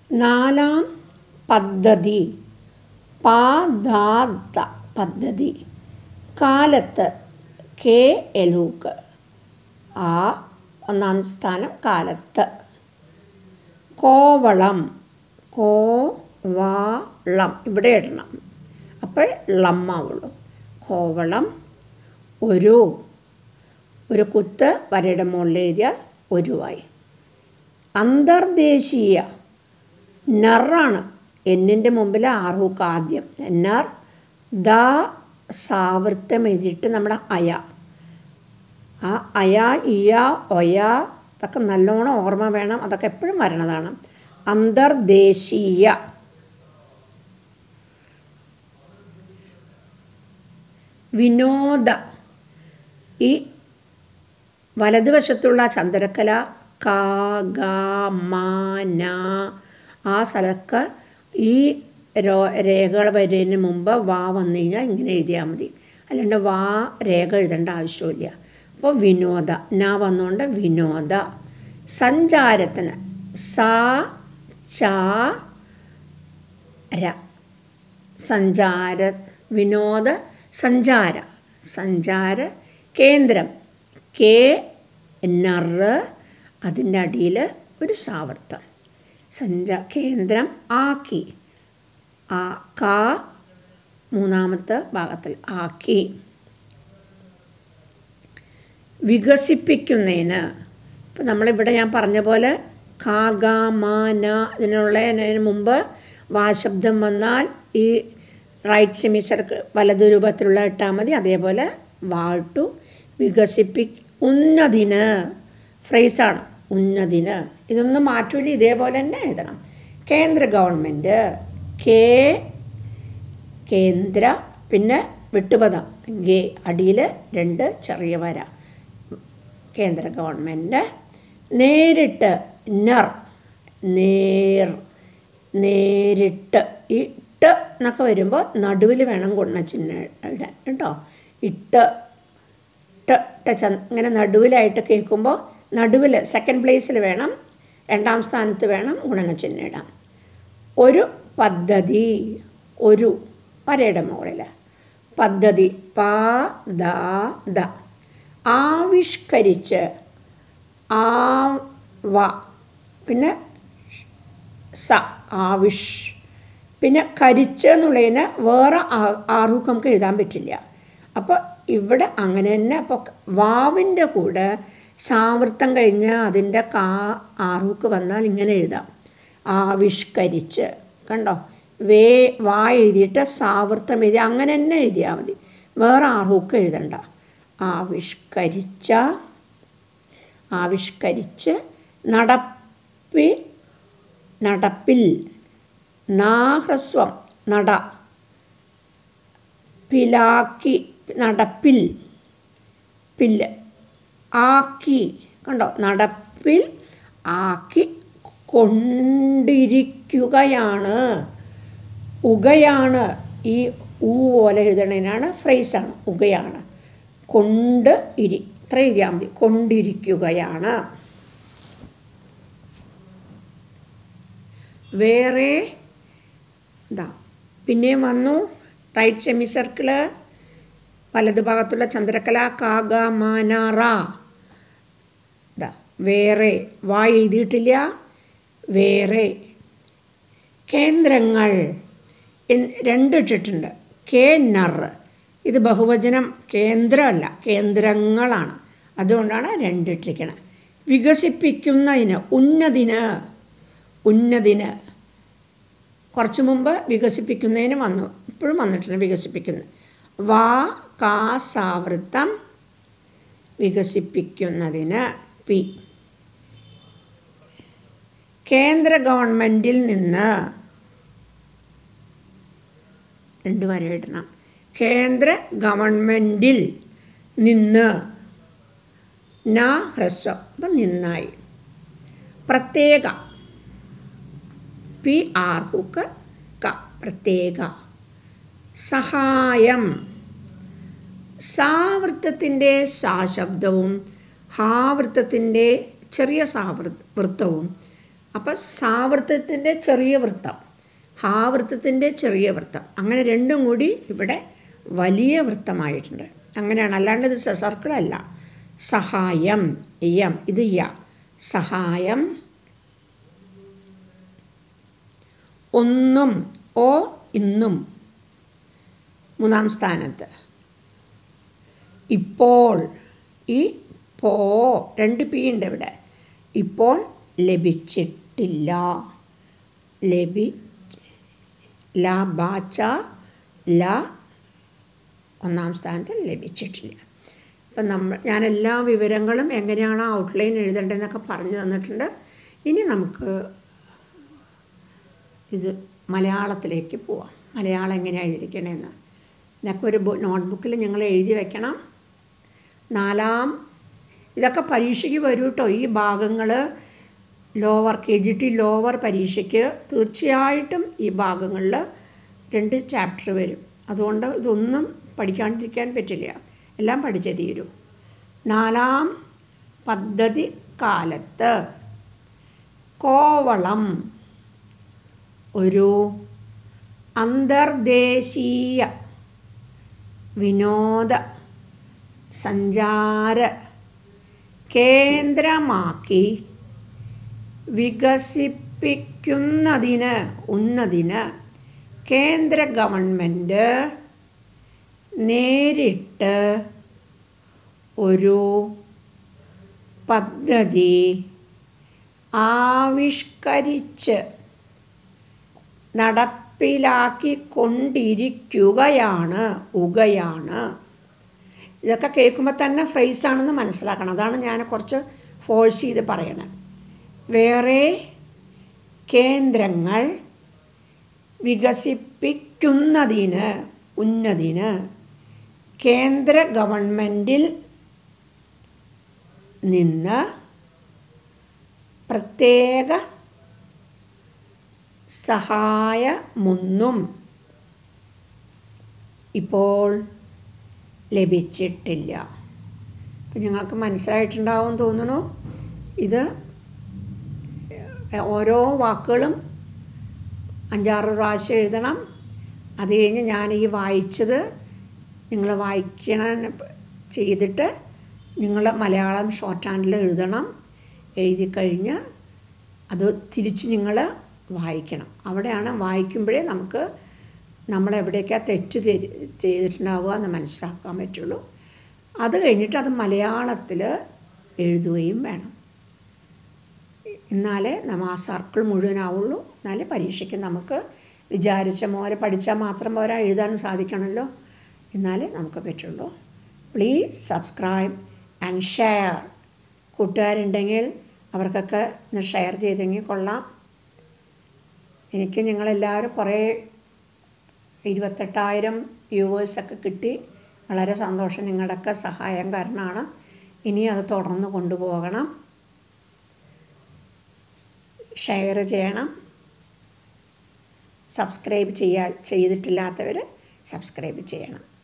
നാലാം പദ്ധതി പാദാത്ത പദ്ധതി കാലത്ത് കെ എലൂക്ക് ആ ഒന്നാം സ്ഥാനം കാലത്ത് കോവളം കോവളം ഇവിടെ ഇടണം അപ്പോൾ ലമ്മാവുള്ളൂ കോവളം ഒരു ഒരു കുത്ത് വരയുടെ മുകളിൽ എഴുതിയാൽ ഒരുവായി അന്തർദേശീയ നറാണ് എന്നിൻ്റെ മുമ്പിൽ ആറൂക്ക് ആദ്യം നർ ദ സാവൃത്തം എഴുതിയിട്ട് നമ്മുടെ അയ ആ അയ ഇയ ഒയ അതൊക്കെ നല്ലോണം ഓർമ്മ വേണം അതൊക്കെ എപ്പോഴും വരണതാണ് അന്തർദേശീയ വിനോദ ഈ വലതുവശത്തുള്ള ചന്ദ്രക്കല ക ഗ മ ന ആ സ്ഥലത്ത് ഈ രോ രേഖകൾ വരുന്നതിന് മുമ്പ് വാ വന്നു കഴിഞ്ഞാൽ ഇങ്ങനെ എഴുതിയാൽ മതി അല്ലാണ്ട് വാ രേഖ എഴുതേണ്ട ആവശ്യമില്ല അപ്പോൾ വിനോദ ന വന്നുകൊണ്ട് വിനോദ സഞ്ചാരത്തിന് സ ച ര സഞ്ചാര വിനോദ സഞ്ചാര സഞ്ചാര കേന്ദ്രം കെ നറ് അതിൻ്റെ അടിയിൽ ഒരു സാവർത്തം സഞ്ചാ കേന്ദ്രം ആക്കി ആ കാ മൂന്നാമത്തെ ഭാഗത്തിൽ ആക്കി വികസിപ്പിക്കുന്നതിന് ഇപ്പം നമ്മളിവിടെ ഞാൻ പറഞ്ഞ പോലെ കാ ഗ മ ന ഇതിനുള്ളതിന് മുമ്പ് വാശബ്ദം വന്നാൽ ഈ റൈറ്റ് സെമിസർക്ക് വലതു രൂപത്തിലുള്ള ഇട്ടാൽ മതി അതേപോലെ വാട്ടു വികസിപ്പി ഉന്നതിന് ഫ്രേസാണ് ഉന്നതിന് ഇതൊന്നും മാറ്റൂല ഇതേപോലെ തന്നെ എഴുതണം കേന്ദ്ര ഗവൺമെൻറ് കേ കേന്ദ്ര പിന്നെ വിട്ടുപദം ഗേ അടിയിൽ രണ്ട് ചെറിയ വര കേന്ദ്ര ഗവൺമെൻറ് നേരിട്ട് നർ നേർ നേരിട്ട് ഈ ഇട്ട് എന്നൊക്കെ വരുമ്പോൾ നടുവിൽ വേണം കൊണ്ട ചിഹ്നം ഇടാൻ കേട്ടോ ഇട്ട് ട്ട് ട്ട് ച ഇങ്ങനെ നടുവിലായിട്ട് കേൾക്കുമ്പോൾ നടുവിൽ സെക്കൻഡ് പ്ലേസിൽ വേണം രണ്ടാം സ്ഥാനത്ത് വേണം ഗുണനചിഹ്നം ഇടാം ഒരു പദ്ധതി ഒരു വരയുടെ മുകളിൽ പദ്ധതി പ ദ ദ ആവിഷ്കരിച്ച് ആ വ പിന്നെ സ ആവിഷ് പിന്നെ കരിച്ച് എന്നുള്ളതിന് വേറെ ആറൂക്ക് നമുക്ക് എഴുതാൻ പറ്റില്ല അപ്പോൾ ഇവിടെ അങ്ങനെ തന്നെ അപ്പോൾ വാവിൻ്റെ കൂടെ സാവൃത്തം കഴിഞ്ഞ് അതിൻ്റെ കാ ആറൂക്ക് വന്നാൽ ഇങ്ങനെ എഴുതാം ആവിഷ്കരിച്ച് കണ്ടോ വേ വാ എഴുതിയിട്ട് സാവൃത്തം എഴുതി അങ്ങനെ തന്നെ എഴുതിയാൽ മതി വേറെ ആറൂക്ക് എഴുതണ്ട ആവിഷ്കരിച്ച ആവിഷ്കരിച്ച് നടപ്പി നടപ്പിൽ നാഹ്രസ്വം നട പിലാക്കി നടപ്പിൽ പില്ല് ആക്കി കണ്ടോ നടപ്പിൽ ആക്കി കൊണ്ടിരിക്കുകയാണ് ഉകയാണ് ഈ ഊ പോലെ എഴുതണതിനാണ് ഫ്രേസാണ് ഉകയാണ് കൊണ്ട് ഇരി ഇത്ര എഴുതിയാൽ മതി കൊണ്ടിരിക്കുകയാണ് വേറെ ഇതാ പിന്നെയും വന്നു റൈറ്റ് സെമി സർക്കിള് വലതു ഭാഗത്തുള്ള ചന്ദ്രക്കല കാഗ മാനാറ ഇതാ വേറെ വാ എഴുതിയിട്ടില്ല വേറെ കേന്ദ്രങ്ങൾ രണ്ട് ഇട്ടിട്ടുണ്ട് കെ നർ ഇത് ബഹുവചനം കേന്ദ്രമല്ല കേന്ദ്രങ്ങളാണ് അതുകൊണ്ടാണ് രണ്ടിട്ടിരിക്കുന്നത് വികസിപ്പിക്കുന്നതിന് ഉന്നതിന് ഉന്നതിന് കുറച്ച് മുമ്പ് വികസിപ്പിക്കുന്നതിന് വന്നു ഇപ്പോഴും വന്നിട്ടുണ്ട് വികസിപ്പിക്കുന്നത് വാ കാ സാവൃത്തം വികസിപ്പിക്കുന്നതിന് പി കേന്ദ്ര ഗവൺമെൻറ്റിൽ നിന്ന് രണ്ട് വര ഇടണം കേന്ദ്ര ഗവൺമെൻറ്റിൽ നിന്ന് ന ഹ്രസ്വം അപ്പം നിന്നായി പ്രത്യേക പി ആർ ഹുക്ക് ക പ്രത്യേക സഹായം സാവൃത്തത്തിൻ്റെ സാശബ്ദവും ഹാവൃത്തത്തിൻ്റെ ചെറിയ സാവൃ വൃത്തവും അപ്പോൾ സാവൃത്തത്തിൻ്റെ ചെറിയ വൃത്തം ഹാവൃത്തത്തിൻ്റെ ചെറിയ വൃത്തം അങ്ങനെ രണ്ടും കൂടി ഇവിടെ വലിയ വൃത്തമായിട്ടുണ്ട് അങ്ങനെയാണ് അല്ലാണ്ട് ഇത് സർക്കിളല്ല സഹായം യം ഇത് യ സഹായം ഒന്നും ഓ ഇന്നും മൂന്നാം സ്ഥാനത്ത് ഇപ്പോൾ ഈ പോ രണ്ട് പി ഉണ്ട് ഇവിടെ ഇപ്പോൾ ലഭിച്ചിട്ടില്ല ലഭി ല ബാച്ച ല ഒന്നാം സ്ഥാനത്ത് ലഭിച്ചിട്ടില്ല അപ്പം നമ്മൾ ഞാൻ എല്ലാ വിവരങ്ങളും എങ്ങനെയാണ് ഔട്ട്ലൈൻ എഴുതേണ്ടതെന്നൊക്കെ പറഞ്ഞു തന്നിട്ടുണ്ട് ഇനി നമുക്ക് ഇത് മലയാളത്തിലേക്ക് പോവാം മലയാളം എങ്ങനെയാണ് എഴുതിക്കണേന്ന് ഇതൊക്കെ ഒരു നോട്ട്ബുക്കിൽ നിങ്ങൾ എഴുതി വെക്കണം നാലാം ഇതൊക്കെ പരീക്ഷയ്ക്ക് വരും കേട്ടോ ഈ ഭാഗങ്ങൾ lower K G T lower പരീക്ഷയ്ക്ക് തീർച്ചയായിട്ടും ഈ ഭാഗങ്ങളിൽ രണ്ട് ചാപ്റ്റർ വരും അതുകൊണ്ട് ഇതൊന്നും പഠിക്കാണ്ടിരിക്കാൻ പറ്റില്ല എല്ലാം പഠിച്ചേ തീരൂ നാലാം പദ്ധതി കാലത്ത് കോവളം ഒരു അന്തർദേശീയ വിനോദ സഞ്ചാര കേന്ദ്രമാക്കി വികസിപ്പിക്കുന്നതിന് ഉന്നതിന് കേന്ദ്ര ഗവൺമെൻറ് നേരിട്ട് ഒരു പദ്ധതി ആവിഷ്കരിച്ച് നടപ്പിലാക്കിക്കൊണ്ടിരിക്കുകയാണ് ഉകയാണ് ഇതൊക്കെ കേൾക്കുമ്പോൾ തന്നെ ഫ്രൈസാണെന്ന് മനസ്സിലാക്കണം അതാണ് ഞാൻ കുറച്ച് ഫോഴ്സ് ചെയ്ത് പറയണത് വേറെ കേന്ദ്രങ്ങൾ വികസിപ്പിക്കുന്നതിന് ഉന്നതിന് കേന്ദ്ര ഗവൺമെൻറ്റിൽ നിന്ന് പ്രത്യേക സഹായമൊന്നും ഇപ്പോൾ ലഭിച്ചിട്ടില്ല അപ്പം നിങ്ങൾക്ക് മനസ്സിലായിട്ടുണ്ടാവും തോന്നുന്നു ഇത് ഓരോ വാക്കുകളും അഞ്ചാറ് പ്രാവശ്യം എഴുതണം അത് കഴിഞ്ഞ് ഞാൻ ഈ വായിച്ചത് നിങ്ങൾ വായിക്കണ ചെയ്തിട്ട് നിങ്ങൾ മലയാളം ഷോർട്ട് ഹാൻഡിൽ എഴുതണം എഴുതി കഴിഞ്ഞ് അത് തിരിച്ച് നിങ്ങൾ വായിക്കണം അവിടെയാണ് വായിക്കുമ്പോഴേ നമുക്ക് നമ്മൾ എവിടേക്കാണ് തെറ്റ് തെരി- ചെയ്തിട്ടുണ്ടാവുക എന്ന് മനസ്സിലാക്കാൻ പറ്റുള്ളൂ അത് കഴിഞ്ഞിട്ട് അത് മലയാളത്തിൽ എഴുതുകയും വേണം എന്നാലേ നമ്മൾ ആ സർക്കിൾ മുഴുവനാവുള്ളൂ എന്നാലേ പരീക്ഷയ്ക്ക് നമുക്ക് വിചാരിച്ച മോരെ പഠിച്ചാൽ മാത്രം പോരാ എഴുതാനും സാധിക്കണമല്ലോ എന്നാലേ നമുക്ക് പറ്റുള്ളൂ പ്ലീസ് സബ്സ്ക്രൈബ് ആൻഡ് ഷെയർ കൂട്ടുകാരുണ്ടെങ്കിൽ അവർക്കൊക്കെ ഒന്ന് ഷെയർ ചെയ്തെങ്കിൽ കൊള്ളാം എനിക്ക് നിങ്ങളെല്ലാവരും കുറേ ഇരുപത്തെട്ടായിരം വ്യൂവേഴ്സൊക്കെ കിട്ടി വളരെ സന്തോഷം നിങ്ങളുടെയൊക്കെ സഹായം കാരണമാണ് ഇനി അത് തുടർന്ന് കൊണ്ടുപോകണം ഷെയർ ചെയ്യണം സബ്സ്ക്രൈബ് ചെയ്യാ ചെയ്തിട്ടില്ലാത്തവർ സബ്സ്ക്രൈബ് ചെയ്യണം